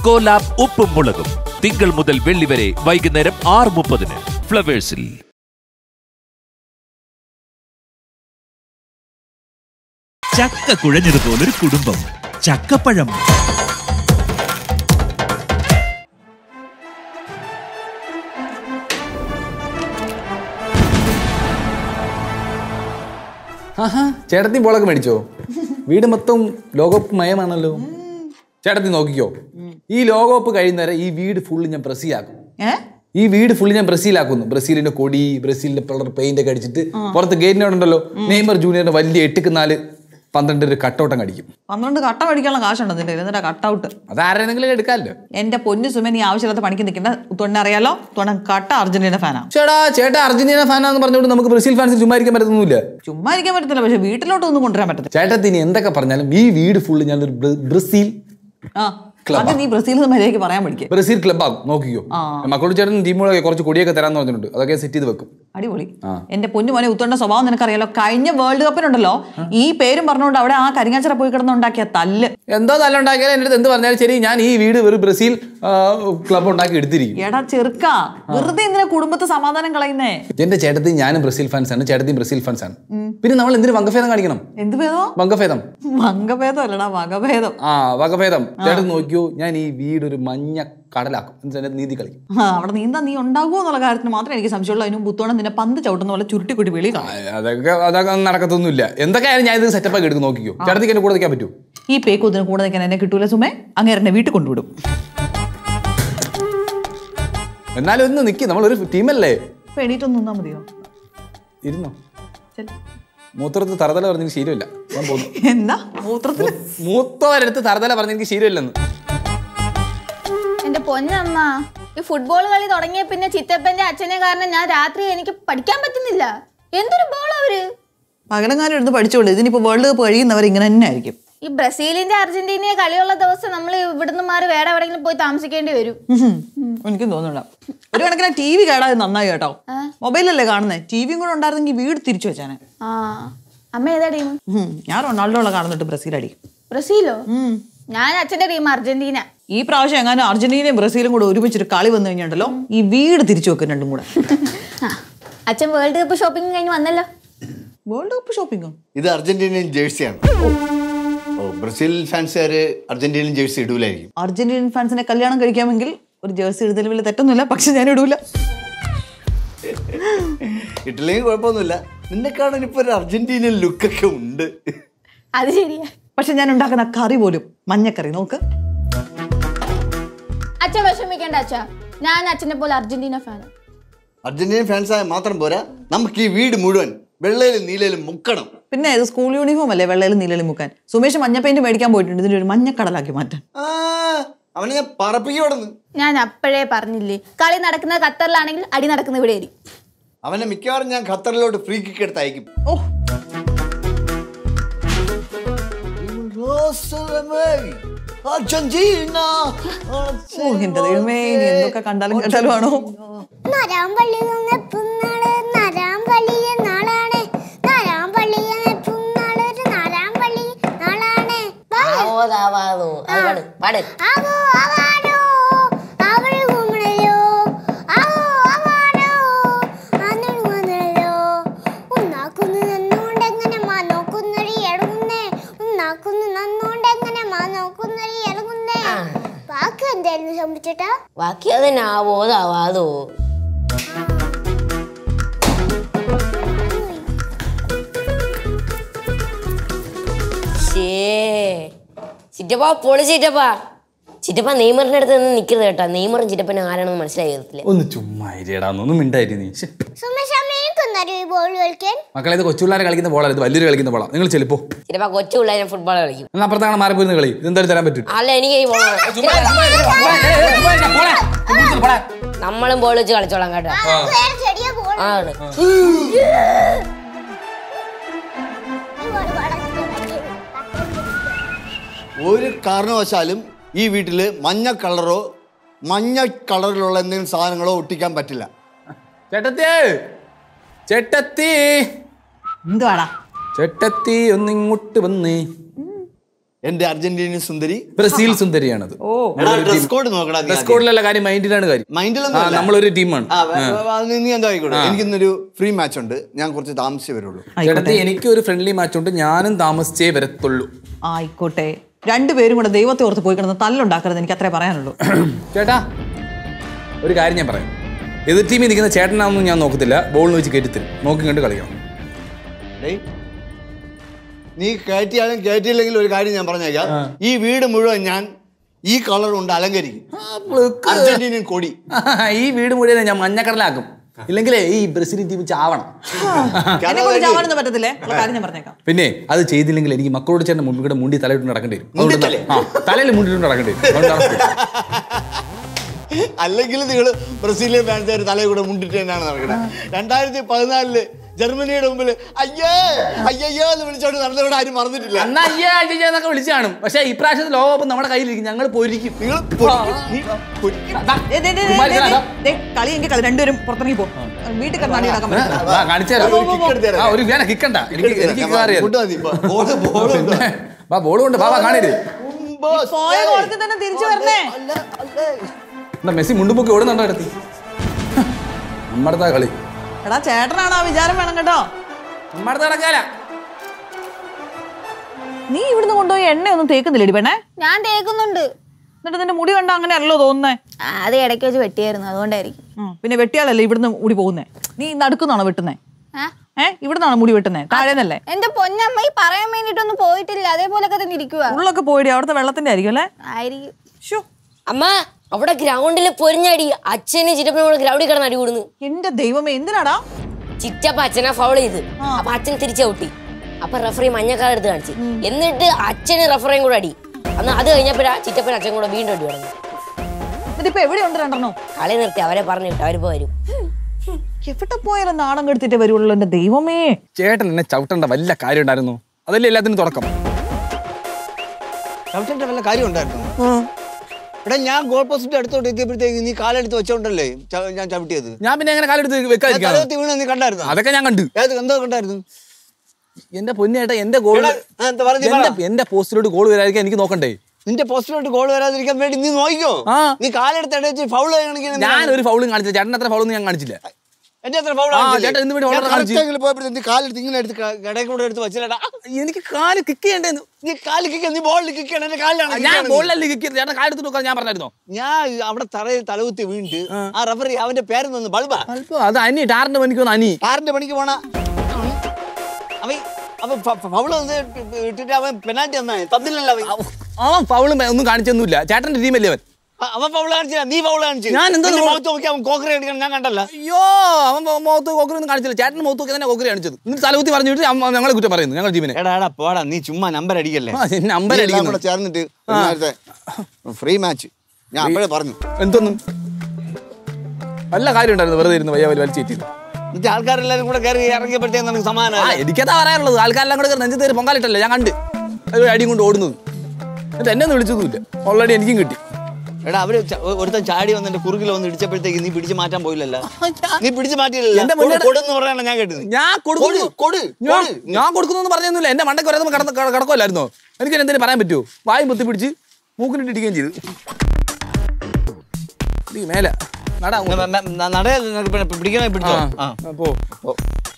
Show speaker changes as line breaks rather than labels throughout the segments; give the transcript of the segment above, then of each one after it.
കോലാബ് ഉപ്പും മുളകും തിങ്കൾ മുതൽ വെള്ളി വരെ വൈകുന്നേരം ആറ് മുപ്പതിന് ഫ്ലവേഴ്സിൽ
ചക്ക കുഴഞ്ഞതുപോലൊരു കുടുംബം ചക്കപ്പഴം
ആഹാ ചേട്ടത്തി ബോളൊക്കെ മേടിച്ചോ വീട് മൊത്തം ലോകകപ്പ് മയമാണല്ലോ ചേട്ടത്തി നോക്കിക്കോ ഈ ലോകകപ്പ് കഴിയുന്നവരെ ഈ വീട് ഫുള്ള് ഞാൻ ബ്രസീലാക്കും
ഏ
ഈ വീട് ഫുള്ള് ഞാൻ ബ്രസീലാക്കുന്നു ബ്രസീലിന്റെ കൊടി ബ്രസീലിന്റെ പിള്ളർ പെയിന്റ് ഒക്കെ അടിച്ചിട്ട് പുറത്ത് ഗേറ്റിനോടുണ്ടല്ലോ നെയ്മർ ജൂനിയറിന്റെ വലിയ എട്ടുക്ക് നാല് പന്ത്രണ്ട് ഒരു കട്ടോട്ടം കടിക്കും
പന്ത്രണ്ട് കട്ട മേടിക്കാനുള്ള കാശുണ്ടോ നിന്റെ കയ്യിൽ? എന്നിട്ടാ കട്ടൗട്ട്
അത് ആരെങ്കിലും എടുക്കാമല്ലോ
എന്റെ പൊന്നു സുമൻ ഈ ആവശ്യമില്ലാത്ത പണിക്ക് നിൽക്കേണ്ട തൊണ്ണ അറിയാലോ തൊണ്ണ കട്ട അർജന്റീന ഫാനാ
ചേട്ടാ ചേട്ടാ അർജന്റീന ഫാനാന്ന് പറഞ്ഞുകൊണ്ട് നമുക്ക് ബ്രസീൽ ഫാൻസ് ചുമ്മാ ഇരിക്കാൻ പറ്റുന്നില്ല
ചുമ്മാ ഇരിക്കാൻ പറ്റത്തില്ല പക്ഷെ വീട്ടിലോട്ടൊന്നും കൊണ്ടുവരാൻ പറ്റത്തില്ല
ചേട്ടത്തി ഇനി എന്തൊക്കെ പറഞ്ഞാലും ഈ വീട് ഫുള്ള് ഞാനൊരു ബ്ര- ബ്രസീൽ
ആ അത് നീ ബ്രസീലിൽ നിന്ന് മര്യാദയ്ക്ക് പറയാൻ പഠിക്കുക
ബ്രസീൽ ക്ലബ്ബാകും നോക്കിക്കോ മക്കളോട് ചേട്ടൻ ടീമുകളൊക്കെ കുറച്ച് കൊടിയൊക്കെ തരാന്ന് പറഞ്ഞിട്ടുണ്ട് അതൊക്കെ സെറ്റ് ചെയ്ത് വെക്കും
അടിപൊളി എന്റെ പൊന്നു മോനെ ഉത്തോണ്ട സ്വഭാവം നിനക്കറിയാലോ കഴിഞ്ഞ വേൾഡ് കപ്പിനുണ്ടല്ലോ ഈ പേരും പറഞ്ഞുകൊണ്ട് അവിടെ ആ കരിങ്ങാച്ചിറ പോയി കിടന്നുണ്ടാക്കിയ തല്ല്
എന്തോ നല്ല ഉണ്ടാക്കിയാലും എൻ്റെ അടുത്ത് എന്ത് പറഞ്ഞാലും ശരി ഞാൻ ഈ വീട് ഒരു ബ്രസീൽ ക്ലബ് ഉണ്ടാക്കി എടുത്തിരിക്കും
എടാ ചെറുക്ക വെറുതെ എന്തിനാ കുടുംബത്തെ സമാധാനം കളയുന്നേ
എന്റെ ചേട്ടത്തി ഞാനും ബ്രസീൽ ഫാൻസ് ആണ് ചേട്ടത്തി ബ്രസീൽ ഫാൻസ് ആണ് പിന്നെ നമ്മൾ എന്തിനു വങ്കഭേദം കാണിക്കണം
എന്ത് ഭേദോ
വങ്കഭേദം
വങ്കഭേദം അല്ലടാ വകഭേദം
ആ വകഭേദം ചേട്ടൻ നോക്കിയോ ഞാൻ ഈ വീട് ഒരു മഞ്ഞ കടലാക്കും എന്നിട്ട് അതിന്റെ നീതി കളിക്കും
ആ, അവിടെ നീന്താ നീ ഉണ്ടാകുമോ എന്നുള്ള കാര്യത്തിന് മാത്രമേ എനിക്ക് സംശയമുള്ളൂ അതിനും ബുത്തോണം നിന്നെ പന്ത് ചവിട്ടുന്ന പോലെ ചുരുട്ടിക്കുട്ടി വെളി
ആ, അതൊക്കെ അതൊക്കെ നടക്കത്തൊന്നുമില്ല എന്തൊക്കെയായാലും ഞാൻ ഇത് സെറ്റപ്പ് ആക്കി എടുത്ത് നോക്കിക്കോ ചേട്ടത്തിക്ക് എന്നെ കൂടെ നിൽക്കാൻ പറ്റൂ
ഈ പേക്കൂത്തിന് കൂടെ നിൽക്കാൻ എന്നെ കിട്ടൂല സുമേ അങ്ങേരെ എന്നെ വീട്ടിൽ കൊണ്ടുവിടും
എന്നാലും ഒന്ന് നിൽക്കി നമ്മളൊരു ടീമല്ലേ
ഇപ്പൊ എണീറ്റൊന്നും നിന്നാ മതിയോ
ഇരുന്നോ
ചെല്ല്.
മൂത്രത്ത് തറതല പറഞ്ഞെങ്കിൽ ശീലമില്ല ഞാൻ പോകുന്നു
എന്താ മൂത്രത്തിൽ
മൂത്തവരെടുത്ത് തറതല പറഞ്ഞെങ്കിൽ ശീലമില്ലെന്ന്
എന്റെ പൊന്നമ്മ ഈ ഫുട്ബോൾ കളി തുടങ്ങിയ പിന്നെ ചിത്തപ്പന്റെ അച്ഛനെ കാരണം ഞാൻ രാത്രി എനിക്ക് പഠിക്കാൻ പറ്റുന്നില്ല എന്തൊരു ബോൾ അവര്
പകലങ്ങാനും എടുത്ത് പഠിച്ചോളൂ ഇതിനിപ്പോ വേൾഡ് കപ്പ് കഴിയുന്നവർ ഇങ്ങനെ തന്നെ ആയിരിക്കും
ഈ ബ്രസീലിന്റെ അർജന്റീനയെ കളിയുള്ള ദിവസം നമ്മൾ ഇവിടുന്ന് മാറി വേറെ എവിടെയെങ്കിലും പോയി താമസിക്കേണ്ടി വരും
ഉഹും. എനിക്കും തോന്നുന്നില്ല ഒരു കണക്കിന് ടി വി കേടാതെ നന്നായി കേട്ടോ മൊബൈലല്ലേ കാണുന്നത് ടി വിയും കൂടെ ഉണ്ടായിരുന്നെങ്കിൽ വീട് തിരിച്ചു വെച്ചാനെ
ആ അമ്മ ഏതാ ടീം
ഉഹും. ഞാൻ റൊണാൾഡോളെ കാണുന്നിട്ട് ബ്രസീൽ അടി
ബ്രസീലോ ഞാൻ അച്ഛന്റെ ടീം അർജന്റീന
ഈ പ്രാവശ്യം എങ്ങാനും അർജന്റീനയും ബ്രസീലും കൂടെ ഒരുമിച്ചൊരു കളി വന്നു കഴിഞ്ഞിട്ടുണ്ടല്ലോ ഈ വീട് തിരിച്ചു വെക്കും രണ്ടും കൂടെ
ആ, അച്ഛൻ വേൾഡ് കപ്പ് ഷോപ്പിംഗ് കഴിഞ്ഞ് വന്നല്ലോ
വേൾഡ് കപ്പ് ഷോപ്പിംഗോ
ഇത് അർജന്റീനിയൻ ജേഴ്സിയാണ് ഓ ബ്രസീൽ ഫാൻസുകാർ അർജന്റീനിയൻ ജേഴ്സി ഇടൂലായിരിക്കും
അർജന്റീനൻ ഫാൻസിനെ കല്യാണം കഴിക്കാമെങ്കിൽ ഒരു ജേഴ്സി എടുത്തതിൽ വലിയ തെറ്റൊന്നുമില്ല പക്ഷെ ഞാൻ ഇടൂല
ഇട്ടില്ലെങ്കിൽ കുഴപ്പമൊന്നുമില്ല നിന്നെ കാണാൻ ഇപ്പൊ ഒരു അർജന്റീനിയൻ ലുക്കൊക്കെ ഉണ്ട്
അത് ശരിയാ
പക്ഷെ ഞാൻ ഉണ്ടാക്കുന്ന കറി പോലും മഞ്ഞക്കറി നോക്ക്
അച്ഛൻ വിഷമിക്കേണ്ട അച്ഛാ ഞാൻ അച്ഛനെ പോലെ അർജന്റീന ഫാനാ
അർജന്റീനിയൻ ഫാൻസായ മാത്രം പോരാ നമുക്ക് ഈ വീട് മുഴുവൻ വെള്ളയിലും നീലയിലും മുക്കണം
പിന്നെ ഇത് സ്കൂൾ യൂണിഫോം അല്ലേ വെള്ളയിലും നീലയിലും മുക്കാൻ സുമേഷ് മഞ്ഞ പെയിന്റ് മേടിക്കാൻ പോയിട്ടുണ്ട് ഇതിന്റെ ഒരു മഞ്ഞക്കടലാക്കി മാറ്റാൻ
ആ അവനെ ഞാൻ പറപ്പിക്കോടുന്നു
ഞാൻ അപ്പോഴേ പറഞ്ഞില്ലേ കളി നടക്കുന്നത് ഖത്തറിലാണെങ്കിൽ അടി നടക്കുന്ന ഇവിടെ ആയിരിക്കും
അവനെ മിക്കവാറും ഞാൻ ഖത്തറിലോട്ട് ഫ്രീ കിക്ക് എടുത്ത് അയക്കും
ഓ
അർജന്റീന
ഓ, എന്റെ ദൈവമേ ഇനി എന്തൊക്കെ കണ്ടാലും കേട്ടാലും ആണോ
നരാമ്പള്ളി നിന്നെപ്പുന്നാള് നരാമ്പള്ളിയെ നാളാണ് നരാമ്പള്ളിയെ നിന്നെപ്പുന്നാള് ഒരു നരാമ്പള്ളി നാളാണ്
ആവോതാവാതോ അത് പാട് പാട്
ആവോ ആവാനോ അവള് കുമണല്ലോ ആവോ ആവാനോ അന്നോട് വന്നല്ലോ ഉന്നാക്കുന്നു നന്നോണ്ടെങ്ങനെ മാ നോക്കുന്നൊരു ഇളകുന്നേ ഉന്നാക്കുന്നു നന്നോണ്ടെങ്ങനെ മാ നോക്കുന്നൊരു ഇളകുന്നേ വാക്ക് എന്തായിരുന്നു സംഭവിച്ചിട്ടാ
ബാക്കി അതിന് ആവോതാവാതോ ശേ ചിറ്റപ്പ പൊളി ചിറ്റപ്പ ചിറ്റപ്പ നെയ്മറിന്റെ അടുത്ത് നിന്ന് നിൽക്കരുത് കേട്ടോ നെയ്മറും ചിറ്റപ്പനും ആരാണെന്ന് മനസ്സിലായി വരത്തില്ല
ഒന്ന് ചുമ്മാ ഇരിയടാ ഒന്നും മിണ്ടായിട്ട് നീ ശ്ശെ.
സുമേഷ് അമ്മേക്കൊന്നൊരു ബോൾ കളിക്കാൻ
മക്കളെ ഇത് കൊച്ചുപിള്ളേരെ കളിക്കുന്ന ബോളാണ് ഇത് വലിയൊരു കളിക്കുന്ന ബോളാ നിങ്ങൾ ചെലിപ്പോ
ചിറ്റപ്പ കൊച്ചു പിള്ളേരെ ഫുട്ബോൾ കളിക്കും
എന്നാൽ അപ്പുറത്താണ് മാറിപ്പോയിരുന്ന കളി ഇതെന്തായാലും തരാൻ പറ്റും
അല്ല എനിക്ക് ഈ ball വേണം. നമ്മളും ബോൾ വെച്ച് കളിച്ചോളാം കേട്ടോ
വേറെ ചെടിയ ബോൾ
ആണ്
ഒരു കാരണവശാലും ഈ വീട്ടിൽ മഞ്ഞ കളറോ മഞ്ഞ കളറിലുള്ള എന്തെങ്കിലും സാധനങ്ങളോ ഒട്ടിക്കാൻ പറ്റില്ല
ചേട്ടത്തി ചേട്ടത്തി
എന്തുവാടാ
ചേട്ടത്തി ഒന്ന് ഇങ്ങോട്ട് വന്നേ
എന്റെ അർജന്റീനിയൻ സുന്ദരി
ബ്രസീൽ സുന്ദരിയാണത്
ഓ
ഡ്രസ് കോഡ് നോക്കടാ നീ
ഡ്രസ്
ആദ്യം.
കോഡിലുള്ള കാര്യം മൈൻഡിലാണ് കാര്യം
മൈൻഡിലൊന്നും
ആ,
അല്ല.
നമ്മളൊരു ടീമാണ്
ആ, വ- വ- അത് നീ എന്താ ആയിക്കോട്ടെ എനിക്കിന്നൊരു ഫ്രീ മാച്ച് ഉണ്ട് ഞാൻ കുറച്ച് താമസിച്ചേ വരുള്ളൂ
ചേട്ടത്തി എനിക്ക് ഒരു ഫ്രണ്ട്ലി മാച്ച് ഉണ്ട് ഞാനും താമസിച്ചേ വരത്തുള്ളൂ
ആയിക്കോട്ടെ രണ്ടുപേരും കൂടെ ദൈവത്തെ ഓർത്ത് പോയി കിടന്ന് തല്ലുണ്ടാക്കരുത് എനിക്ക് അത്രേ പറയാനുള്ളൂ
ചേട്ടാ ഒരു കാര്യം ഞാൻ പറയാം എതിർ ടീമിൽ നിൽക്കുന്ന ചേട്ടനാണെന്നും ഞാൻ നോക്കത്തില്ല ബോളിന് വെച്ച് കയറ്റിത്തരും നോക്കി കണ്ട് കളിക്കണം
ഡേയ്, നീ കയറ്റിയാലും കയറ്റിയില്ലെങ്കിൽ ഒരു കാര്യം ഞാൻ പറഞ്ഞേക്കാം ഈ വീട് മുഴുവൻ ഞാൻ ഈ കളർ കൊണ്ട് അലങ്കരിക്കും അർജന്റീനിയൻ കൊടി
ഈ വീട് മുഴുവൻ ഞാൻ മഞ്ഞക്കടലാക്കും ഇല്ലെങ്കിലേ ഈ ബ്രസീൽ ടീം ചാവണം
എന്നെ കൊണ്ട് ചാവാനൊന്നും പറ്റത്തില്ലേ ഉള്ള കാര്യം ഞാൻ പറഞ്ഞേക്കാം
പിന്നെ അത് ചെയ്തില്ലെങ്കിൽ എനിക്ക് മക്കളോട് ചേട്ടൻ മുൻപിൽ കൂടെ മുണ്ടി തലയിട്ട് നടക്കേണ്ടി വരും
മുണ്ടിത്തലേ?
ആ തലയിൽ മുണ്ടിട്ട് നടക്കേണ്ടി വരും അതുകൊണ്ട് നടക്കില്ല.
അല്ലെങ്കിൽ നിങ്ങൾ ബ്രസീലിയൻ ഫാൻസുകാർ തലയിൽ കൂടെ മുണ്ടിട്ട് തന്നെയാണ് നടക്കുന്നത് രണ്ടായിരത്തി പതിനാലില് ജർമ്മനിയുടെ മുമ്പിൽ അയ്യേ അയ്യയ്യോ എന്ന് വിളിച്ചോണ്ട് നടന്നവിടെ ആരും മറന്നിട്ടില്ല
അന്നാ അയ്യേ അയ്യേ എന്നൊക്കെ വിളിച്ചു കാണും പക്ഷേ ഇപ്രാവശ്യത്തെ ലോകകപ്പ് നമ്മുടെ കയ്യിലിരിക്കും ഞങ്ങൾ പൊരിക്കും
നിങ്ങൾ പൊരിക്കും. നീ പൊരിക്കും.
ദാ,
ദേ, ദേ, ദേ, ദേ,
ഉമ്മാരി
ദേ,
ചേട്ടാ,
ദേ, കളി എങ്കിൽ കളി രണ്ടുപേരും പുറത്തിറങ്ങി പോ വീട്ടിൽ കിടന്ന് അടി നടക്കാൻ പറ്റില്ല
ദാ, കാണിച്ചു തരാം.
ഒരു kick എടുത്ത് തരാം.
ആ, ഒരു വേണം കിക്കണ്ട എനിക്ക് എനിക്ക് kick അറിയാം
ഫുഡ് മതി ഇപ്പൊ. ബോള് ബോള് ഉണ്ട്.
വാ ബോൾ കൊണ്ട് വാ വാ കാണരുത്
ബോസ്.
പോയ കോളത്തിൽ തന്നെ തിരിച്ചു വരണേ
അല്ല, അല്ല.
എന്താ മെസ്സി മുണ്ടുപൊക്കി ഓടുന്നുണ്ടോ അടുത്ത് നമ്മടത്തെ കളി
എടാ ചേട്ടനാണ് ആ വിചാരം വേണം കേട്ടോ
നമ്മടത്തെ നടക്കാല
നീ ഇവിടുന്ന് കൊണ്ടുപോയി എണ്ണയൊന്നും തേക്കുന്നില്ലടി പെണ്ണേ
ഞാൻ തേക്കുന്നുണ്ട്
എന്നിട്ട് നിന്റെ മുടി കണ്ട അങ്ങനെയല്ലോ തോന്നുന്നേ
ആ, അത് ഇടയ്ക്ക് വെച്ച് വെട്ടിയായിരുന്നു അതുകൊണ്ടായിരിക്കും
ഉം, പിന്നെ വെട്ടിയാലല്ലേ ഇവിടുന്ന് മുടി പോകുന്നേ നീ നടുക്കുന്നാണോ വെട്ടുന്നേ
ആ?
ഏ ഇവിടുന്നാണോ മുടി വെട്ടുന്നേ താഴേന്നല്ലേ
എന്റെ പൊന്നമ്മ ഈ പറയാൻ വേണ്ടിട്ടൊന്നും പോയിട്ടില്ല അതേപോലൊക്കെ തന്നെ ഇരിക്കുക
ഉള്ളൊക്കെ പോയിടി അവിടുത്തെ വെള്ളത്തിന്റെ ആയിരിക്കും അല്ലേ
ആയിരിക്കും
ഷോ
അമ്മ അവിടെ ഗ്രൗണ്ടിൽ പൊരിഞ്ഞടി അച്ഛന് ചിറ്റപ്പനും കൂടെ ഗ്രൗണ്ടിൽ കിടന്ന് അടി കൂടുന്നു
എന്റെ ദൈവമേ എന്തിനാടാ
ചിറ്റപ്പ അച്ഛനെ ഫൗൾ ചെയ്ത് അപ്പൊ അച്ഛൻ തിരിച്ചു ഔട്ടി അപ്പൊ റഫറി മഞ്ഞക്കാർ എടുത്ത് കാണിച്ചു എന്നിട്ട് അച്ഛന് റഫറിയും കൂടെ അടി അന്ന് അത് കഴിഞ്ഞപ്പോഴാ ചിറ്റപ്പൻ അച്ഛൻ കൂടെ വീണ്ടും അടി തുടങ്ങി
ഇതിപ്പോ എവിടെയുണ്ട് രണ്ടെണ്ണോ
കളി നിർത്തി അവരെ പറഞ്ഞിട്ട് അവരിപ്പോ വരും
എവിടെ പോയാലും നാണം കെടുത്തിട്ടേ വരുള്ളൂ എന്റെ ദൈവമേ
ചേട്ടൻ എന്നെ ചവിട്ടേണ്ട വല്ല കാര്യം ഉണ്ടായിരുന്നു അതല്ലേ എല്ലാത്തിനും തുടക്കം
ചവിട്ടേണ്ട വല്ല കാര്യം ഉണ്ടായിരുന്നു എടാ ഞാൻ ഗോൾ പോസ്റ്റിന്റെ അടുത്തോട്ട് എത്തിയപ്പോഴത്തേക്ക് നീ കാലെടുത്ത് വെച്ചോണ്ടല്ലേ ച- ഞാൻ ചവിട്ടിയത്
ഞാൻ പിന്നെ എങ്ങനെ കാലെടുത്ത്
ഞാൻ
വെക്കാതിരിക്കാം
തലകുത്തി വീണ നീ കണ്ടായിരുന്നു
അതൊക്കെ ഞാൻ കണ്ടു
ഏത് എന്തോ കണ്ടായിരുന്നു
എന്റെ പൊന്നേട്ടാ എന്റെ ഗോൾ
എടാ, ആ, എന്താ പറഞ്ഞ് നീ പറ.
എന്റെ എന്റെ പോസ്റ്റിലോട്ട് ഗോൾ വരാതിരിക്കാൻ എനിക്ക് നോക്കണ്ടേ
നിന്റെ പോസ്റ്റിലോട്ട് ഗോൾ വരാതിരിക്കാൻ വേണ്ടി നീ നോക്കിക്കോ
ആ.
നീ കാലെടുത്ത് ഇടച്ച് ഫൗൾ കാണിക്കണം
ഞാൻ ഒരു ഫൗളും കാണിച്ചില്ല ചേട്ടൻ അത്ര ഫൗളൊന്നും ഞാൻ കാണിച്ചില്ല
എന്റെ അത്ര ഫൗൾ
ആ, ചേട്ടാ, ഇന്ന് വേണ്ടി വളരെ കാണിച്ചു.
പോയപ്പോഴത്തെ നീ കാലെടുത്ത് ഇങ്ങനെ എടുത്ത് കടയിൽ കൂടെ എടുത്ത് വെച്ചില്ലടാ
എനിക്ക് കാല് കിക്ക് ചെയ്യണ്ടേന്ന്
നീ കാല് കിക്ക് നീ ബോളിൽ കിക്ക് ചെയ്യണം എന്റെ കാലിലാണ് kick
ഞാൻ
ചെയ്യണത്.
ബോളിലല്ലേ കിക്ക് ചെയ്തത് ചേട്ടൻ കാലെടുത്ത് നോക്കാൻ ഞാൻ പറഞ്ഞായിരുന്നോ
ഞാൻ അവിടെ തറയിൽ തലകുത്തി വീണിട്ട് ആ റഫറി അവന്റെ പേര് നിന്ന് ബൾബാ
അല്പോ അത് അനി ടാറിന്റെ പണിക്ക് വന്ന് അനി
ആറിന്റെ പണിക്ക് പോണ അവൻ അവൻ ഫൗള് ഇട്ടിട്ട് അവൻ പെനാൽറ്റി തന്നാ തന്നില്ലല്ലോ അവൻ
അവൻ ഫൗളും ഒന്നും കാണിച്ചൊന്നുമില്ല ചേട്ടന്റെ ടീമല്ലേ അവൻ
അ- അവൻ ഫൗള് കാണിച്ചില്ല നീ ഫൗള് കാണിച്ചു
ഞാൻ എന്തോ
നിന്റെ
foul-
മുഖത്ത് നോക്കി അവൻ കോക്കറി അടിക്കണം ഞാൻ കണ്ടല്ല
അയ്യോ അവൻ മോ- മുഖത്ത് കോക്കറി ഒന്നും കാണിച്ചില്ല ചേട്ടൻ മുഖത്ത് നോക്കി തന്നെ കോക്കറി കാണിച്ചത് എന്നിട്ട് തലകുത്തി പറഞ്ഞിട്ട് അവൻ ഞങ്ങളെ കുറ്റം പറയുന്നു ഞങ്ങളുടെ ടീമിനെ
എടാ എടാ പോടാ നീ ചുമ്മാ നമ്പർ അടിക്കല്ലേ
ആ, number
നീ എല്ലാം
അടിക്കുന്നു.
കൂടെ ചേർന്നിട്ട് ഒരു നേരത്തെ ഫ്രീ മാച്ച് ഞാൻ അപ്പോഴേ പറഞ്ഞു
എന്തൊന്നും നല്ല കാര്യം ഉണ്ടായിരുന്നു വെറുതെ ഇരുന്ന് വയ്യ വലിച്ചു കയറ്റിയത്
എന്നിട്ട് ആൾക്കാരെല്ലാരും കൂടെ കയറി ഇറങ്ങിയപ്പോഴത്തേക്ക് നമുക്ക്
ആ
സമാധാനം
എനിക്കതാ പറയാനുള്ളത് ആൾക്കാരെല്ലാം കൂടെ നെഞ്ചത്ത് കയറി പൊങ്കാലിട്ടല്ലേ ഞാൻ കണ്ട് അത് അടിയും കൊണ്ട് ഓടുന്നത് എന്നിട്ട് എന്നെ ഒന്നും വിളിച്ചതുമില്ല ഓൾറെഡി എനിക്കും കിട്ടി
എടാ അവര് ച- ഒരുത്തൻ ചാടി വന്നിട്ട് കുറുകിൽ വന്ന് ഇടിച്ചപ്പോഴത്തേക്ക് നീ പിടിച്ച് മാറ്റാൻ പോയില്ലല്ലോ നീ പിടിച്ച് മാറ്റിയില്ലല്ലോ
എന്റെ മുന്നേ-
കൊടുന്ന് പറയണ ഞാൻ കേട്ടത്
ഞാൻ കൊടുക്കുന്നു
കൊടു,
ഞാൻ
കൊടു.
ഞാൻ കൊടുക്കുന്നു പറഞ്ഞൊന്നുമില്ല എന്റെ മണ്ടക്ക് വരാതെ കടന്ന് കിടക്കുമല്ലായിരുന്നോ എനിക്ക് എന്തെങ്കിലും പറയാൻ പറ്റുമോ വായും പൊത്തി പിടിച്ച് മൂക്കിനിട്ട് ഇടിക്കുകയും ചെയ്തു ഇടി മേലെ നടാ അങ്ങോട്ട്.
നട പിടിക്കണേ പിടിച്ചോ
ആ,
ആ
ആ, പോ പോ.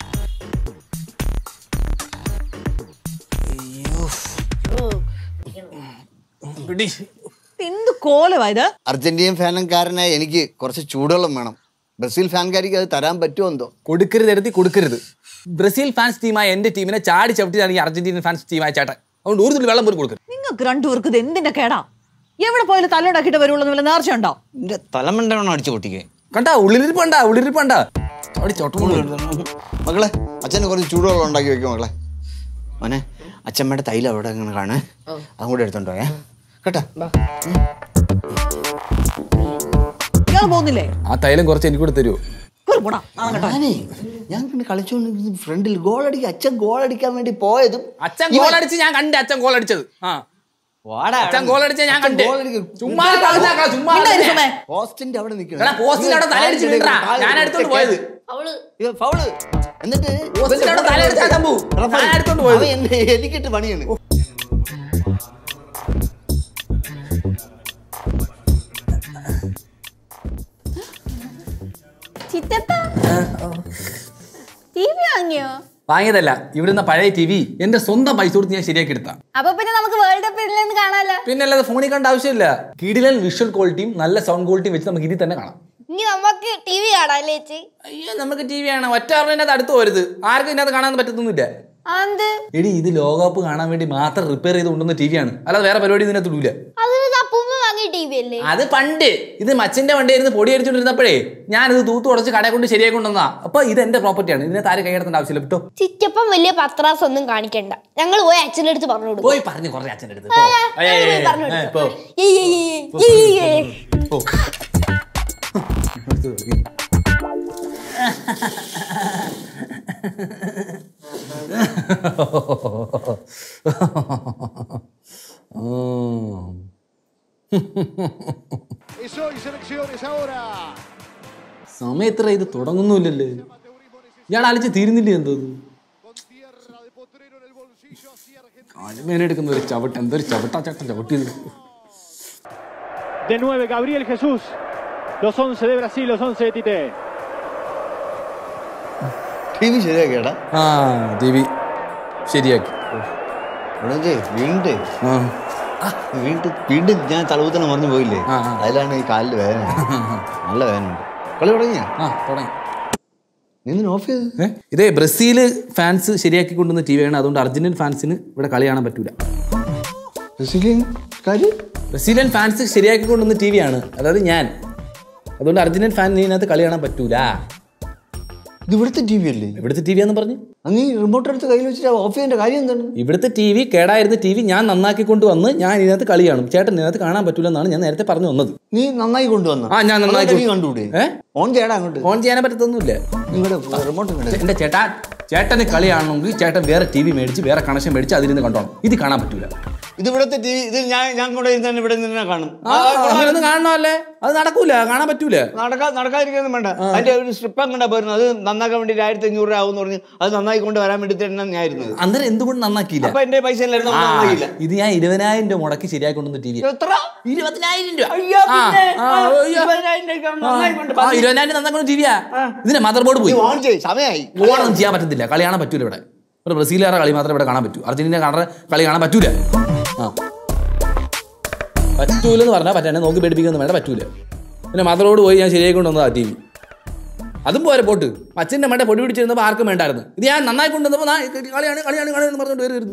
പിടി
എന്ത് കോലമായത്
അർജന്റീൻ ഫാനക്കാരനായ എനിക്ക് കുറച്ച് ചൂടുവെള്ളം വേണം ബ്രസീൽ ഫാൻകാരിക്ക് അത് തരാൻ പറ്റുമോ എന്തോ
കൊടുക്കരുത് എടുത്തി കൊടുക്കരുത് ബ്രസീൽ ഫാൻസ് ടീമായ എന്റെ ടീമിനെ ചാടി ചവിട്ടിയാണ് ഈ അർജന്റീനൻ ഫാൻസ് ടീമായ ചേട്ടൻ അതുകൊണ്ട് ഒരു തുള്ളി വെള്ളം പോലും കൊടുക്കരുത്
നിങ്ങൾക്ക് രണ്ടുപേർക്ക് ഇത് എന്തിന്റെ കേടാ എവിടെ പോയാലും തല്ലുണ്ടാക്കിയിട്ട് വരുള്ളൂ എന്ന് വല്ല നേർച്ച ഉണ്ടോ
എന്റെ തലമണ്ടണം അടിച്ചു പൊട്ടിക്കേ
കണ്ടാ ഉള്ളിലിരിപ്പണ്ട ഉള്ളിലിരിപ്പണ്ട ചാടി ചോട്ടം
മകളെ അച്ഛന് കുറച്ച് ചൂടുവെള്ളം ഉണ്ടാക്കി വെക്കും മകളെ മോനെ അച്ഛമ്മയുടെ തൈലം അവിടെ അങ്ങനെ കാണേ അതും കൂടെ എടുത്തോണ്ടോ ഏ കേട്ടാ
ഇയാൾ പോകുന്നില്ലേ
ആ തൈലം കുറച്ച് എനിക്ക് കൂടെ തരുമോ
കേറി പോടാ നാണം കെട്ടവൻ.
ഞാനേ ഞാൻ പിന്നെ കളിച്ചോണ്ട് ഫ്രണ്ടിൽ ഗോൾ അടിക്കാൻ അച്ഛൻ ഗോൾ അടിക്കാൻ വേണ്ടി പോയതും
അച്ഛൻ ഗോൾ അടിച്ച് ഞാൻ കണ്ട് അച്ഛൻ ഗോൾ അടിച്ചത് ആ
വാടാ
അച്ഛൻ ഗോൾ അടിച്ച ഞാൻ കണ്ട്
goal അടിക്കും.
ചുമ്മാ കളിച്ചാക്കളാ, ചുമ്മാ
മിണ്ടാതിരി
കളിച്ചാ.
സുമേ.
പോസ്റ്റിന്റെ അവിടെ നിൽക്കണം
എടാ, പോസ്റ്റിന്റെ അവിടെ തലയടിച്ച് വീണെടാ. ഞാൻ എടുത്തോണ്ട് പോയത്.
അവള്
ഫൗള് എന്നിട്ട്
പോസ്റ്റിന്റെ അവിടെ തലയടിച്ചാ സംഭവം.
റഫറി,
ഞാൻ എടുത്തോണ്ട് പോയത്.
അവൻ എന്നെ എനിക്കിട്ട് പണിയാണ്
ചിറ്റപ്പ ടി വി വാങ്ങിയോ
വാങ്ങിയതല്ല ഇവിടുന്ന് പഴയ ടി വി എന്റെ സ്വന്തം പൈസ കൊടുത്ത് ഞാൻ ശരിയാക്കി എടുത്താ
അപ്പൊ പിന്നെ നമുക്ക് വേൾഡ് കപ്പ് ഇതിൽ കാണാലോ
പിന്നെ അല്ലാതെ ഫോണിൽ കണ്ട ആവശ്യമില്ല കിടിലൻ വിഷ്വൽ ക്വാളിറ്റിയും നല്ല സൗണ്ട് ക്വാളിറ്റിയും വെച്ച് നമുക്ക് ഇതിൽ തന്നെ കാണാം
ഇനി നമുക്ക് ടി വി കാണാം അല്ലേ ചേച്ചി
അയ്യോ നമുക്ക് ടി വി ആണ് ഒറ്റ ആറിനകത്ത് അടുത്ത് പോരുത് ആർക്കും ഇതിനകത്ത് കാണാൻ പറ്റത്തൊന്നുമില്ല
അത്
എടി ഇത് ലോകകപ്പ് കാണാൻ വേണ്ടി മാത്രം റിപ്പയർ ചെയ്ത് കൊണ്ടുവന്ന ടി വി ആണ് അല്ലാതെ വേറെ പരിപാടി ഇതിനകത്ത് ഇടൂല
അതൊരു അപ്പൂമ്മ വാങ്ങിയ ടി വി അല്ലേ
അത് പണ്ട് ഇത് മച്ചിന്റെ വണ്ടിയായിരുന്നു പൊടി അടിച്ചോണ്ടിരുന്നപ്പോഴേ ഞാനിത് തൂത്ത് ഉടച്ച് കടയെ കൊണ്ട് ശരിയായി കൊണ്ടുവന്നാ അപ്പൊ ഇത് എന്റെ പ്രോപ്പർട്ടിയാണ് ഇതിനകത്ത് ആരും കൈയെടുത്തേണ്ട ആവശ്യമില്ല കേട്ടോ
ചിറ്റപ്പം വലിയ പത്രാസ് ഒന്നും കാണിക്കണ്ട ഞങ്ങൾ പോയി അച്ഛൻ്റെ അടുത്ത് പറഞ്ഞു കൊടുക്കും
പോയി പറഞ്ഞു കുറേ അച്ഛൻ്റെ അടുത്ത് പോ. ഏയ്, ഏയ്, ഏയ്,
പറഞ്ഞു
ഏയ്, പോ.
ഏയ്, ഏയ്, ഏയ്, ഏയ്, ഏയ്, ഏയ്.
പോ. ഉം. സമയം എത്ര ഇത് തുടങ്ങുന്നില്ലല്ലേ ഇയാൾ ആലോചിച്ച് തീരുന്നില്ലേ എന്തോ ഇത്? കാലുമേനെടുക്കുന്ന ഒരു ചവിട്ട് എന്തൊരു ചവിട്ടാ ചേട്ടൻ ചവിട്ടിയത്
De 9, Gabriel Jesús. Los 11 de Brasil, los 11 de Tite.
T V ശരിയാക്കിയടാ
ആ ടി വി ശരിയാക്കി
എടേ വീണ്ടും
ആ
വീണ്ടും വീണ്ടും ഞാൻ തലകുത്തനെ മറിഞ്ഞു പോയില്ലേ
ആ, ആ.
അതിലാണ് ഈ കാലിൽ വേദന നല്ല വേദനയുണ്ട് കളി തുടങ്ങിയ
ആ തുടങ്ങി
നിന്ന് ഓഫ് ചെയ്ത്
ഏ? ഇതേ ബ്രസീൽ ഫാൻസ് ശരിയാക്കി കൊണ്ടുവന്ന ടി വിയാണ് അതുകൊണ്ട് അർജന്റീൻ ഫാൻസിന് ഇവിടെ കളി കാണാൻ പറ്റൂല
ബ്രസീലിയൻ കാര്യം
ബ്രസീലിയൻ ഫാൻസ് ശരിയാക്കി കൊണ്ടുവന്ന ടി വിയാണ് അതായത് ഞാൻ അതുകൊണ്ട് അർജന്റീൻ ഫാൻ ഇതിനകത്ത് കളി കാണാൻ പറ്റൂല
ഇത് ഇവിടുത്തെ ടി വി അല്ലേ
ഇവിടുത്തെ ടി വി എന്ന് പറഞ്ഞു
നീ റിമോട്ട് എടുത്ത് കയ്യിൽ വെച്ചിട്ട് ഓഫ് ചെയ്യേണ്ട കാര്യം എന്താണ്
ഇവിടുത്തെ ടി വി കേടായിരുന്ന ടി വി ഞാൻ നന്നാക്കി കൊണ്ടുവന്ന് ഞാൻ ഇതിനകത്ത് കളി കാണും ചേട്ടൻ ഇതിനകത്ത് കാണാൻ പറ്റൂല എന്നാണ് ഞാൻ നേരത്തെ പറഞ്ഞു വന്നത്
നീ നന്നായി കൊണ്ടുവന്ന
ആ, ഞാൻ നന്നായി
നീ
കൊണ്ടു-
കണ്ടുകൂടെ
ഏ?
ഓൺ ചെയ്യടാ അങ്ങോട്ട്
ഫോൺ ചെയ്യാൻ പറ്റത്തൊന്നുമില്ല
നിങ്ങളുടെ റിമോട്ട് ഇങ്ങോട്ട്
എന്റെ ചേട്ടാ ചേട്ടന് കളി കാണണമെങ്കിൽ ചേട്ടൻ വേറെ ടി വി മേടിച്ച് വേറെ കണക്ഷൻ മേടിച്ച് അതിലിരുന്ന് കണ്ടോണം ഇത് കാണാൻ പറ്റൂല
ഇത് ഇവിടുത്തെ ടി വി ഇത് ഞാൻ ഞാൻ കൂടെ ഇരുന്ന് ഇവിടെ നിന്ന് കാണും
ആ, അങ്ങനെയൊന്നും കാണണമല്ലേ അത് നടക്കൂല കാണാൻ പറ്റൂല
നടക്കാ നടക്കാതിരിക്കൊന്നും വേണ്ട അതിന്റെ ഒരു സ്ട്രിപ്പ് അങ്ങോട്ടാ പോരുന്നത് അത് നന്നാക്കാൻ വേണ്ടി ആയിരത്തി അഞ്ഞൂറ് രൂപ ആവും എന്ന് പറഞ്ഞ് അത് നന്നായി കൊണ്ട് വരാൻ വേണ്ടി തന്നെ ഞാൻ ഇരുന്നത്
അന്നേരം എന്തുകൊണ്ട് നന്നാക്കിയില്ല
അപ്പൊ എന്റെ പൈസ എല്ലാവരും
ആ,
നന്നായില്ല
ഇത് ഞാൻ ഇരുപതിനായിരം രൂപ മുടക്കി ശരിയാക്കി കൊണ്ടുവന്ന ടി വി
എത്ര
ഇരുപതിനായിരം രൂപ
അയ്യോ,
ആ,
പിന്നെ.
ആ,
ആ,
അയ്യോ.
ഇരുപതിനായിരം രൂപയ്ക്ക് നന്നായി കൊണ്ട്
ആ, ഇരുപതിനായിരം നന്നാക്കുന്ന ടി വിയാ ഇതിന്റെ മദർ ബോർഡ് പോയി
നീ ഓൺ ചെയ്യ് സമയമായി
ഓണൊന്നും ചെയ്യാൻ പറ്റത്തില്ല കളി കാണാൻ പറ്റൂല ഇവിടെ ഇവിടെ ബ്രസീലുകാരുടെ കളി മാത്രമേ ഇവിടെ കാണാൻ പറ്റൂ അർജന്റീന കാണാൻ കളി കാണാൻ പറ്റൂല ആ പറ്റൂലെന്ന് പറഞ്ഞാൽ പറ്റാണ്ട് നോക്കി പേടിപ്പിക്കൊന്നും വേണ്ട പറ്റൂല പിന്നെ മദറോട് പോയി ഞാൻ ശരിയായി കൊണ്ടുവന്നതാ ടി വി അതും പോരെ പോട്ട് അച്ഛൻ്റെ മണ്ട പൊടി പിടിച്ചിരുന്നപ്പോൾ ആർക്കും വേണ്ടായിരുന്നു ഇത് ഞാൻ നന്നായി കൊണ്ടുവന്നപ്പോൾ നാ- കളിയാണ് കളിയാണ് കളിയാണെന്ന് പറഞ്ഞുകൊണ്ട് വരുമായിരുന്നു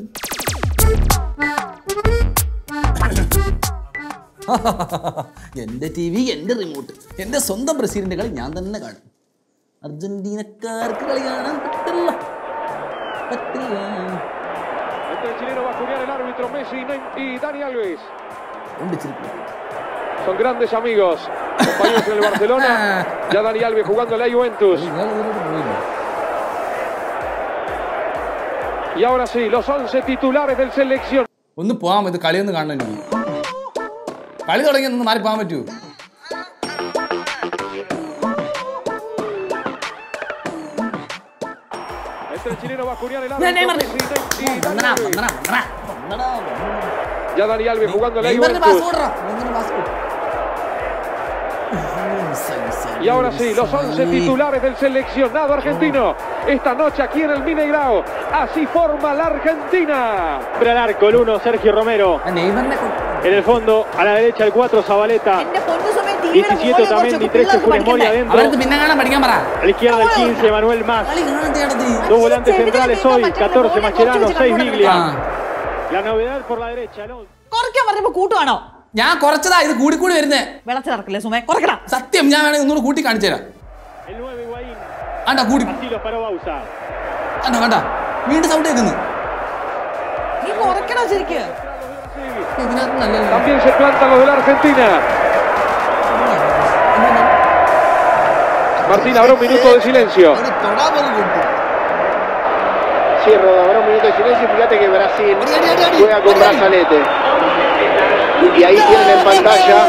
എൻ്റെ ടി വി എൻ്റെ റിമോട്ട് എൻ്റെ സ്വന്തം ബ്രസീലിൻ്റെ കളി ഞാൻ തന്നെ കാണും അർജന്റീനക്കാർക്ക് കളി കാണാൻ പറ്റില്ല പറ്റില്ല
Entre el chileno va a jugar el árbitro Messi y Dani Alves.
ഉണ്ട് ചിരിപ്പ്.
Son grandes amigos, compañeros en el Barcelona. Ya Dani Alves jugando en la Juventus.
ഇയാൾ ഇതിലോട്ട് പോയില്ല.
Y ahora sí, los 11 titulares del selección.
ഒന്ന് പോവാൻ ഇത് കളി ഒന്ന് കാണണം എനിക്ക് കളി തുടങ്ങി ഒന്ന് മാറി പോകാൻ പറ്റൂ
Entre el chileno va a jugar el
Mira,
árbitro
Neymar.
Messi y Dani
വന്നടാ,
Alves.
വന്നടാ, വന്നടാ, വന്നടാ.
Ya Dani Alves jugando en la
നെയ്മറിന് pass
Juventus.
കൊടുടാ, നെയ്മറിന് pass കൊടു.
Y ahora sí, los 11 titulares del seleccionado argentino. Esta noche aquí en el Mineirao. Así forma la Argentina. Al arco el 1, Sergio Romero.
ആ നെയ്മറിനെ കൊ-
En el fondo, a la derecha el 4, Zabaleta.
എന്റെ പൊന്നു സമയം ടിവിയുടെ
17
മോളിൽ
también,
കുറച്ചൊക്കെ
13
പിള്ളേർക്ക്
Funes Mori
പഠിക്കണ്ടേ?
adentro.
അവർക്ക് പിന്നെ കാണാൻ പഠിക്കാൻ പറ
A la izquierda el 15, Manuel Más.
കളി കാണാൻ ചേട്ടത്തി
Dos volantes centrales hoy, 14 Mascherano, 6
ആ
Biglia. La novedad por la derecha, el 11.
കുറയ്ക്കാൻ പറഞ്ഞപ്പോ കൂട്ടുവാണോ
ഞാൻ കുറച്ചതാ ഇത് കൂടി കൂടി വരുന്നേ
വെള്ളത്തിലിറക്കില്ലേ സുമേ കുറയ്ക്കടാ
സത്യം ഞാൻ വേണമെങ്കിൽ ഒന്നുകൂടി കൂട്ടി കാണിച്ചു തരാം
El 9, Higuaín.
ആണ്ടാ കൂടി
Así los paró Bausa.
കണ്ട കണ്ട വീണ്ടും സൗണ്ട് കേൾക്കുന്നു
നീ കുറയ്ക്കണോ ശരിക്ക്
ഇതിനകത്ത് നല്ലല്ലോ
También se plantan los de la Argentina. Martín, habrá un minuto de silencio.
അവന് തൊടാൻ പോലും കൊടുത്തു
Sí, Roda, habrá un minuto de silencio. Fíjate que Brasil
അടി, അടി, അടി, അടി.
juega con brazalete. Y ahí tienen en pantalla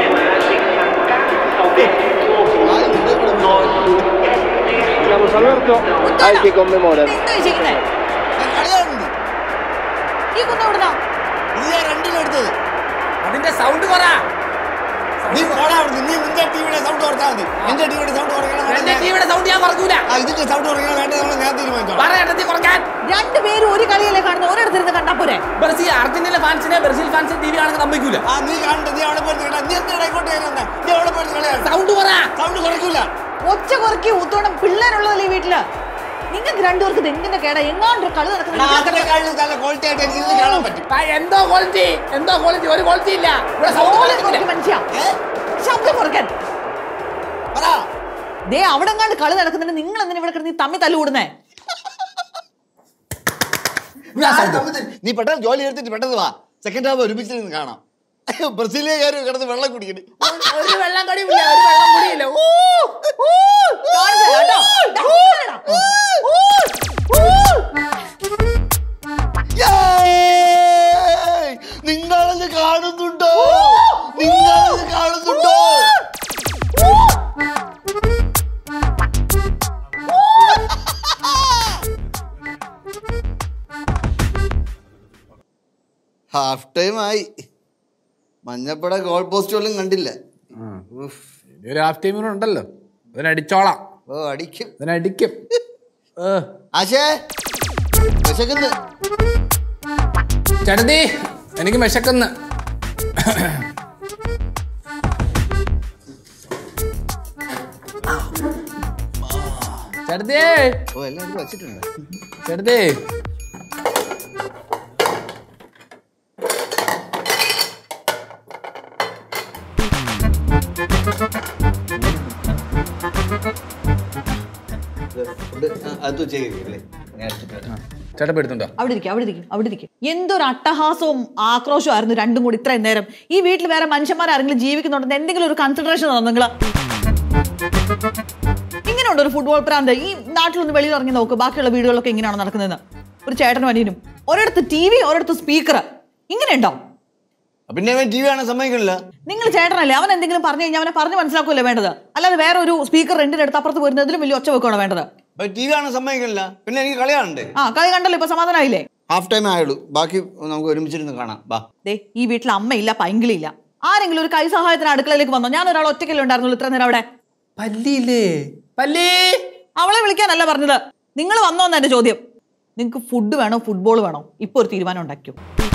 Carlos Alberto al que conmemoran.
എന്താ ചെയ്യുന്നേ
കളിയാറുണ്ട്
ഈ കുന്ന എവിടുന്നാ
ഇത് ഞാൻ രണ്ടിലെടുത്തത്
അതിന്റെ സൗണ്ട് പറ
നീ പോടാ അവിടുന്ന്. നീ നിന്റെ ടിവിയുടെ സൗണ്ട് കുറച്ചാൽ മതി നിന്റെ ടിവിയുടെ സൗണ്ട്
എന്റെ ടിവിയുടെ സൗണ്ട് ഞാൻ കുറക്കൂല
ഇതിന്റെ സൗണ്ട് കുറയ്ക്കണം വേണ്ടത് നമ്മൾ ഞാൻ തീരുമാനിച്ചോളാം
പറയട്ടെ കുറക്കാൻ
രണ്ടുപേരും ഒരു കളിയല്ലേ കാണുന്നത് ഒരിടത്തിരുന്ന് കണ്ടാ പോരെ
ബ്രസീൽ അർജന്റീന ഫാൻസിനെ ബ്രസീൽ ഫാൻസിനെ ടി വി കാണാൻ സമ്മതിക്കൂല
ആ നീ കാണണ്ട നീ അവിടെ പോയി നിൽക്കണ്ട. നീ എന്തിനാ ഇങ്ങോട്ട് വരുന്നത് നീ അവിടെ പോയി കളയാ
സൗണ്ട് പറ
സൗണ്ട് കുറയ്ക്കൂല
ഒച്ച കുറക്കി ഊത്തോണം പിള്ളേരുള്ളതല്ലേ ഈ വീട്ടില് നിങ്ങൾക്ക് രണ്ടുപേർക്ക് തെങ്ങിന്റെ കേട എങ്ങാണ്ട് കളി
എടാ, അതിന്റെ
നടക്കുന്നത്
കാര്യം നല്ല ക്വാളിറ്റി ആയിട്ട് എനിക്ക് ഇരുന്ന് കാണാൻ പറ്റും
ആ, എന്തോ ക്വാളിറ്റി എന്തോ ക്വാളിറ്റി ഒരു ക്വാളിറ്റി ഇല്ല ഇവിടെ sound
ഓലെ
കുറയ്ക്കില്ല.
കുറയ്ക്ക് മനുഷ്യ ശബ്ദം കുറയ്ക്കാൻ
പറ
ദേ അവിടെ എങ്ങാണ്ട് കളി നടക്കുന്നുണ്ട് നിങ്ങൾ എന്തിനാ ഇവിടെ കിടന്ന് ഈ തമ്മി തല്ലുകൂടുന്നേ
ഇവിടെ ആ sound.
നീ പെട്ടെന്ന് ജോലി എടുത്തിട്ട് പെട്ടെന്ന് വാ സെക്കൻഡ് ഹാഫ് ഒരുമിച്ചിരുന്ന് കാണാം ബ്രസീലിയക്കാർ കിടന്ന് വെള്ളം കുടിക്കണേ
ഒരു വെള്ളം കടിയില്ല ഒരു വെള്ളം കുടിയില്ല ഊ, ഊ.
കാണിച്ചു തരാം കേട്ടോ. ദാ, ഇങ്ങനെടാ.
നിങ്ങളത് കാണുന്നുണ്ടോ നിങ്ങളത് കാണുന്നുണ്ടോ ഹാഫ് ടൈം ആയി മഞ്ഞപ്പട ഗോൾ പോസ്റ്റ് പോലും കണ്ടില്ല ഉഫ്.
ഇനി ഒരു ഹാഫ് ടൈം ഉണ്ടല്ലോ ഇതിനടിച്ചോളാം
ഓ അടിക്കും
ഇതിനടിക്കും ഏ.
ആശേ വിശക്കുന്നു
ചേട്ടത്തി എനിക്ക് വിശക്കുന്ന് ചേട്ടത്തി
ഓ എല്ലാവരും വച്ചിട്ടുണ്ട്
ചേട്ടത്തി
അത് ഉച്ചയ്ക്കല്ലേ ഞാൻ എടുത്തിട്ട് വരാം.
ചേട്ടൻ എടുത്തുണ്ടോ
അവിടെ ഇരിക്കും അവിടെ ഇരിക്കും അവിടെ ഇരിക്കും എന്തൊരു അട്ടഹാസവും ആക്രോശവും ആയിരുന്നു രണ്ടും കൂടി ഇത്രയും നേരം ഈ വീട്ടിൽ വേറെ മനുഷ്യന്മാർ ആരെങ്കിലും ജീവിക്കുന്നുണ്ടെന്ന് എന്തെങ്കിലും ഒരു കൺസിഡറേഷൻ തന്നോ നിങ്ങള് ഇങ്ങനെയുണ്ട് ഒരു ഫുട്ബോൾ പ്രാന്ത് ഈ നാട്ടിലൊന്ന് വെളിയിൽ ഇറങ്ങി നോക്ക് ബാക്കിയുള്ള വീടുകളിലൊക്കെ ഇങ്ങനെയാണ് നടക്കുന്നത് ഒരു ചേട്ടനും അനിയനും ഒരിടത്ത് ടി വി ഒരിടത്ത് സ്പീക്കർ ഇങ്ങനെ ഉണ്ടോ
പിന്നെ അവൻ ടി വി കാണാൻ സമ്മതിക്കണില്ല
നിങ്ങൾ ചേട്ടനല്ലേ അവൻ എന്തെങ്കിലും പറഞ്ഞു കഴിഞ്ഞാൽ അവനെ പറഞ്ഞ് മനസ്സിലാക്കുമല്ലേ വേണ്ടത് അല്ലാതെ വേറെ ഒരു സ്പീക്കർ റെന്റിന് എടുത്ത് അപ്പുറത്ത് പോരുന്നതിലും വലിയ ഒച്ച വെക്കുകയാണോ വേണ്ടത്
ടി വി കാണാൻ സമ്മതിക്കണില്ല പിന്നെ എനിക്ക് കളി കാണണ്ടേ
ആ കളി കണ്ടല്ലോ ഇപ്പൊ സമാധാനമായില്ലേ
ഹാഫ് ടൈം ആയുള്ളൂ ബാക്കി നമുക്ക് ഒരുമിച്ചിരുന്ന് കാണാം ബാ
ദേ ഈ വീട്ടിൽ അമ്മയില്ല പൈങ്കിളിയില്ല ആരെങ്കിലും ഒരു കൈ സഹായത്തിന് അടുക്കളയിലേക്ക് വന്നോ ഞാൻ ഒരാൾ ഒറ്റയ്ക്കല്ലേ ഉണ്ടായിരുന്നുള്ളൂ ഇത്ര നേരം അവിടെ
പല്ലിയില്ലേ പല്ലി
അവളെ വിളിക്കാനല്ല പറഞ്ഞത് നിങ്ങൾ വന്നോന്ന് എന്റെ ചോദ്യം നിങ്ങൾക്ക് ഫുഡ് വേണോ ഫുട്ബോൾ വേണോ ഇപ്പൊ ഒരു തീരുമാനം ഉണ്ടാക്കിയോ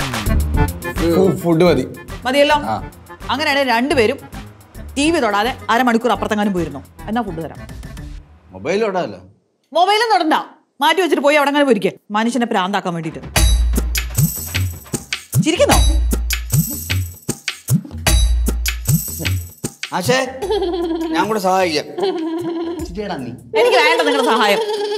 ഫുഡ് മതി
മതിയല്ലോ അങ്ങനെയാണെങ്കിൽ രണ്ടുപേരും ടി വി തൊടാതെ അരമണിക്കൂർ അപ്പുറത്തെങ്ങാനും പോയിരുന്നു എന്നാ ഫുഡ് തരാം
മൊബൈൽ ഓടാമല്ലോ
മൊബൈലും തൊടണ്ട മാറ്റി വെച്ചിട്ട് പോയി അവിടെ അങ്ങനെ പോയിരിക്കെ മനുഷ്യനെ പ്രാന്താക്കാൻ വേണ്ടിയിട്ട് ചിരിക്കുന്നോ
ആശേ ഞാൻ കൂടെ സഹായിക്കാം ചിരിയെടാ നീ
എനിക്ക് വേണ്ട നിങ്ങളുടെ സഹായം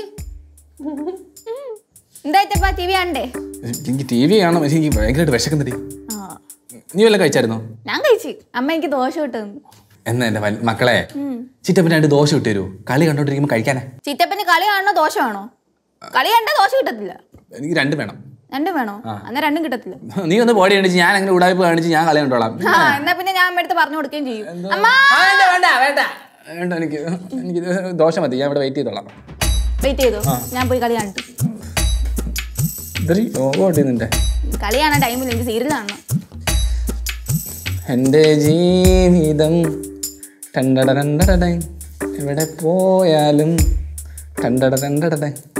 എന്തായിട്ടപ്പാ ടി വി ആണ്ടേ
എനിക്ക് ടി വി കാണാൻ പക്ഷേ എനിക്ക് ഭയങ്കരമായിട്ട് വിശക്കുന്നുണ്ട് നീ വല്ലതും കഴിച്ചായിരുന്നോ
ഞാൻ കഴിച്ചു അമ്മ എനിക്ക് ദോശ ഇട്ട് തന്നു
എന്നാ എന്റെ വൽ- മക്കളെ ചിറ്റപ്പന് രണ്ട് ദോശ ഇട്ട് തരൂ കളി കണ്ടോണ്ടിരിക്കുമ്പോ കഴിക്കാനേ
ചിറ്റപ്പന് കളി കാണണോ ദോശ വേണോ കളി കണ്ട ദോശ കിട്ടത്തില്ല
എനിക്ക് രണ്ടും വേണം
രണ്ടും വേണോ എന്നാ രണ്ടും കിട്ടത്തില്ല
നീ ഒന്ന് ബോഡി കാണിച്ച് ഞാൻ അങ്ങനെ ഉടായ്പ കാണിച്ച് ഞാൻ കളി കണ്ടോളാം
ആ എന്നാ പിന്നെ ഞാൻ അമ്മ അടുത്ത് പറഞ്ഞു കൊടുക്കുകയും ചെയ്യും അമ്മ
വേണ്ട വേണ്ട വേണ്ട വേണ്ട എനിക്ക് എനിക്ക് ദോശ മതി ഞാൻ ഇവിടെ വെയിറ്റ് ചെയ്തോളാം
വെയിറ്റ് ചെയ്തു ഞാൻ പോയി കളി കണ്ടു
ഇതൊരു ഓടി നിന്റെ
കളി കാണാൻ ടൈമില്ല എനിക്ക് സീരിയൽ കാണണം
എൻ്റെ ജീവിതം ടണ്ടട ടണ്ടടടൈ എവിടെ പോയാലും ടണ്ടട ടണ്ടടടൈ